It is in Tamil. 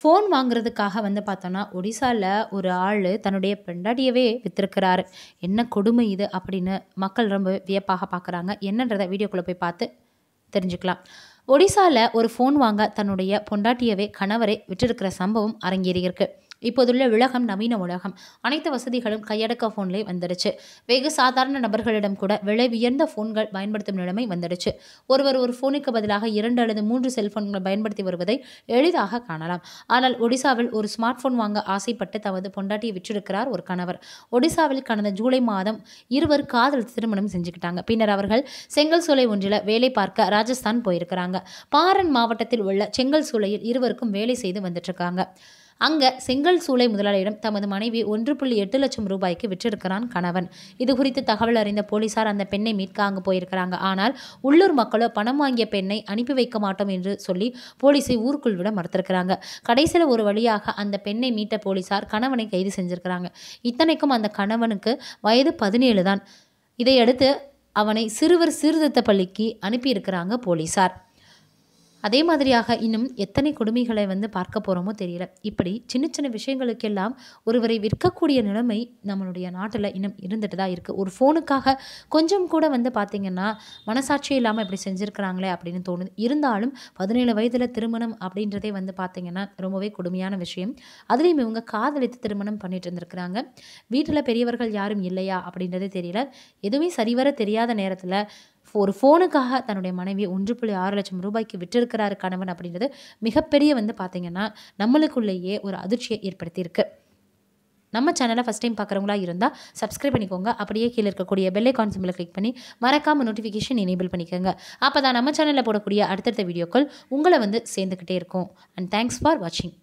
ஃபோன் வாங்குறதுக்காக வந்து பார்த்தோன்னா ஒடிசால ஒரு ஆள் தன்னுடைய பெண்டாட்டியவே வித்திருக்கிறாரு என்ன கொடுமை இது அப்படின்னு மக்கள் ரொம்ப வியப்பாக பார்க்குறாங்க என்னன்றதை வீடியோக்குள்ளே போய் பார்த்து தெரிஞ்சுக்கலாம் ஒடிசால ஒரு ஃபோன் வாங்க தன்னுடைய பொண்டாட்டியவே கணவரை விட்டிருக்கிற சம்பவம் அரங்கேறியிருக்கு இப்போதுள்ள உலகம் நவீன உலகம் அனைத்து வசதிகளும் கையடக்க ஃபோன்லேயே வந்துடுச்சு வெகு சாதாரண நபர்களிடம் கூட விலை உயர்ந்த ஃபோன்கள் பயன்படுத்தும் நிலைமை வந்துடுச்சு ஒருவர் ஒரு ஃபோனுக்கு பதிலாக இரண்டு அல்லது மூன்று செல்போன்களை பயன்படுத்தி வருவதை எளிதாக காணலாம் ஆனால் ஒடிசாவில் ஒரு ஸ்மார்ட் ஃபோன் வாங்க ஆசைப்பட்டு தமது பொண்டாட்டியை விற்றிருக்கிறார் ஒரு கணவர் ஒடிசாவில் கடந்த ஜூலை மாதம் இருவர் காதல் திருமணம் செஞ்சுக்கிட்டாங்க பின்னர் அவர்கள் செங்கல் சூளை ஒன்றில் வேலை பார்க்க ராஜஸ்தான் போயிருக்கிறாங்க பாரன் மாவட்டத்தில் உள்ள செங்கல் சூளையில் இருவருக்கும் வேலை செய்து வந்துட்டுருக்காங்க அங்கே செங்கல் சூளை முதலாளியிடம் தமது மனைவி ஒன்று புள்ளி எட்டு லட்சம் ரூபாய்க்கு விற்றிருக்கிறான் கணவன் இது குறித்து தகவல் அறிந்த போலீசார் அந்த பெண்ணை மீட்க அங்கு போயிருக்கிறாங்க ஆனால் உள்ளூர் மக்களோ பணம் வாங்கிய பெண்ணை அனுப்பி வைக்க மாட்டோம் என்று சொல்லி போலீஸை ஊருக்குள் விட மறுத்திருக்கிறாங்க கடைசியில் ஒரு வழியாக அந்த பெண்ணை மீட்ட போலீசார் கணவனை கைது செஞ்சிருக்கிறாங்க இத்தனைக்கும் அந்த கணவனுக்கு வயது பதினேழு தான் இதையடுத்து அவனை சிறுவர் சீர்திருத்த பள்ளிக்கு அனுப்பியிருக்கிறாங்க போலீசார் அதே மாதிரியாக இன்னும் எத்தனை கொடுமைகளை வந்து பார்க்க போகிறோமோ தெரியல இப்படி சின்ன சின்ன விஷயங்களுக்கெல்லாம் ஒருவரை விற்கக்கூடிய நிலைமை நம்மளுடைய நாட்டில் இன்னும் இருந்துட்டு தான் இருக்குது ஒரு ஃபோனுக்காக கொஞ்சம் கூட வந்து பார்த்திங்கன்னா மனசாட்சியே இல்லாமல் இப்படி செஞ்சுருக்கிறாங்களே அப்படின்னு தோணுது இருந்தாலும் பதினேழு வயதில் திருமணம் அப்படின்றதே வந்து பார்த்திங்கன்னா ரொம்பவே கொடுமையான விஷயம் அதுலேயும் இவங்க காதலித்து திருமணம் பண்ணிட்டு இருந்திருக்கிறாங்க வீட்டில் பெரியவர்கள் யாரும் இல்லையா அப்படின்றதே தெரியல எதுவுமே சரிவர தெரியாத நேரத்தில் ஒரு ஃபோனுக்காக தன்னுடைய மனைவி ஒன்று புள்ளி ஆறு லட்சம் ரூபாய்க்கு விட்டிருக்கிறாரு கணவன் அப்படின்றது மிகப்பெரிய வந்து பார்த்திங்கன்னா நம்மளுக்குள்ளேயே ஒரு அதிர்ச்சியை ஏற்படுத்தியிருக்கு நம்ம சேனலை ஃபஸ்ட் டைம் பார்க்குறவங்களா இருந்தால் சப்ஸ்கிரைப் பண்ணிக்கோங்க அப்படியே கீழே இருக்கக்கூடிய பெல் ஐக்கான் சிம்பிளை கிளிக் பண்ணி மறக்காமல் நோட்டிஃபிகேஷன் எனேபிள் பண்ணிக்கோங்க அப்போ தான் நம்ம சேனலில் போடக்கூடிய அடுத்தடுத்த வீடியோக்கள் உங்களை வந்து சேர்ந்துக்கிட்டே இருக்கும் அண்ட் தேங்க்ஸ் ஃபார் வாட்சிங்